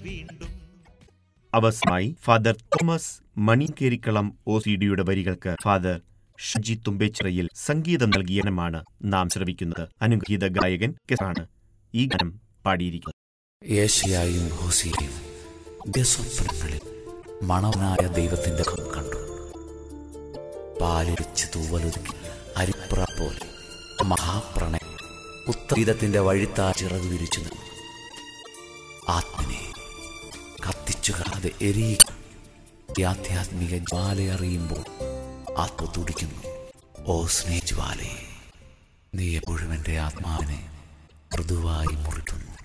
അവസാനമായി father Thomas Manikkerikkalam O C ഡിയുടെ വരികൾക്ക് ഫാദർ ഷജി തുമ്പേച്ചിറയിൽ സംഗീതം നൽകിയ ഗാനമാണ് നാം ശ്രവിക്കുന്നത് അനുഗ്രഹീത ഗായകൻ കെസാണ് ഈ ഗാനം പാടിയിരിക്കുന്നത് ഏഷ്യയായും ഹോസിയയും സ്വപ്നങ്ങളിൽ മണവനായ ദൈവത്തിന്റെ മുഖം കണ്ടു പാലിരിച്ച് തൂവലൊതുക്കി അരിപ്ര പോലെ മഹാപ്രണയം ഉത്തരീതത്തിന്റെ വഴിത്താ ചിറകു വിരിച്ചു നിന്നു ആത്മനെ കത്തിച്ചുകാതെ എരിയുക ആധ്യാത്മിക ജ്വാലയറിയുമ്പോൾ ആത്മ തുടിക്കുന്നു ഓ സ്നേഹജ്വാലയെ നീ എപ്പോഴും എൻ്റെ ആത്മാവിനെ മൃദുവായി മുറിക്കുന്നു